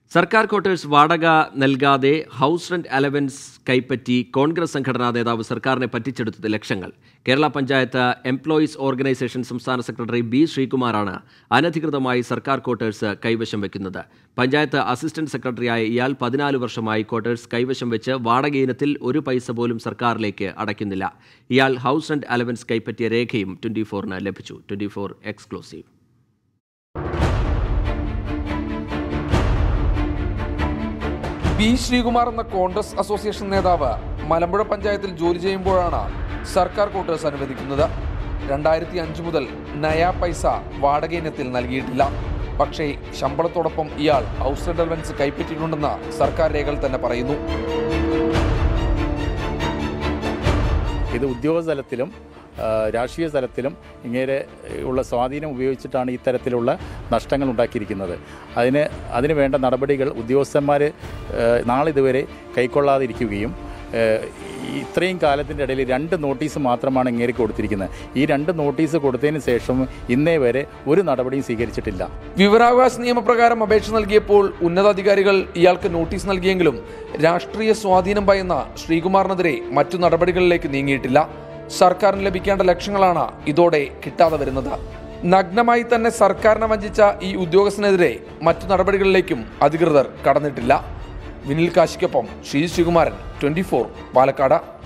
സർക്കാർ ക്വാർട്ടേഴ്സ് വാടക നൽകാതെ ഹൗസ് റെന്റ് അലവൻസ് കൈപ്പറ്റി കോൺഗ്രസ് സംഘടനാ നേതാവ് സർക്കാരിനെ പറ്റിച്ചെടുത്തത് ലക്ഷങ്ങൾ കേരള പഞ്ചായത്ത് എംപ്ലോയീസ് ഓർഗനൈസേഷൻ സംസ്ഥാന സെക്രട്ടറി ബി ശ്രീകുമാറാണ് അനധികൃതമായി സർക്കാർ ക്വാർട്ടേഴ്സ് കൈവശം വെക്കുന്നത് പഞ്ചായത്ത് അസിസ്റ്റന്റ് സെക്രട്ടറിയായ ഇയാൾ പതിനാല് വർഷമായി ക്വാർട്ടേഴ്സ് കൈവശം വെച്ച് വാടക ഇനത്തിൽ ഒരു പൈസ പോലും സർക്കാരിലേക്ക് അടയ്ക്കുന്നില്ല ഇയാൾ ഹൗസ് റെന്റ് അലവൻസ് കൈപ്പറ്റിയ രേഖയും ട്വന്റി ഫോറിന് ലഭിച്ചു twenty four exclusive P Sreekumar എന്ന കോൺഗ്രസ് അസോസിയേഷൻ നേതാവ് മലമ്പുഴ പഞ്ചായത്തിൽ ജോലി ചെയ്യുമ്പോഴാണ് സർക്കാർ ക്വാർട്ടേഴ്സ് അനുവദിക്കുന്നത് രണ്ടായിരത്തി അഞ്ച് മുതൽ നയാ പൈസ വാടക ഇനത്തിൽ നൽകിയിട്ടില്ല പക്ഷേ ശമ്പളത്തോടൊപ്പം ഇയാൾ ഹൗസ് റെന്റ് അലവൻസ് കൈപ്പറ്റിയിട്ടുണ്ടെന്ന് സർക്കാർ രേഖകൾ തന്നെ പറയുന്നു ഇത് ഉദ്യോഗ തലത്തിലും ആ, രാഷ്ട്രീയ തലത്തിലും ഇങ്ങനെ ഉള്ള സ്വാധീനം ഉപയോഗിച്ചിട്ടാണ് ഇത്തരത്തിലുള്ള നഷ്ടങ്ങൾ ഉണ്ടാക്കിയിരിക്കുന്നത് അതിന് അതിന് വേണ്ട നടപടികൾ ഉദ്യോഗസ്ഥന്മാർ നാളിതുവരെ കൈക്കൊള്ളാതിരിക്കുകയും ആ, ഇത്രയും കാലത്തിൻ്റെ ഇടയിൽ രണ്ട് നോട്ടീസ് മാത്രമാണ് ഇങ്ങേക്ക് കൊടുത്തിരിക്കുന്നത് ഈ രണ്ട് നോട്ടീസ് കൊടുത്തതിന് ശേഷം ഇന്നേ വരെ ഒരു നടപടിയും സ്വീകരിച്ചിട്ടില്ല വിവരാവകാശ നിയമപ്രകാരം അപേക്ഷ നൽകിയപ്പോൾ ഉന്നതാധികാരികൾ ഇയാൾക്ക് നോട്ടീസ് നൽകിയെങ്കിലും രാഷ്ട്രീയ സ്വാധീനം ഭയന്ന ശ്രീകുമാറിനെതിരെ മറ്റു നടപടികളിലേക്ക് നീങ്ങിയിട്ടില്ല സർക്കാരിന് ലഭിക്കേണ്ട ലക്ഷ്യങ്ങളാണ് ഇതോടെ കിട്ടാതെ വരുന്നത് നഗ്നമായി തന്നെ സർക്കാരിനെ വഞ്ചിച്ച ഈ ഉദ്യോഗസ്ഥനെതിരെ മറ്റു നടപടികളിലേക്കും അധികൃതർ കടന്നിട്ടില്ല വിനിൽ കാശിക്കൊപ്പം ശ്രീ ശ്രീകുമാരൻ ട്വന്റി പാലക്കാട്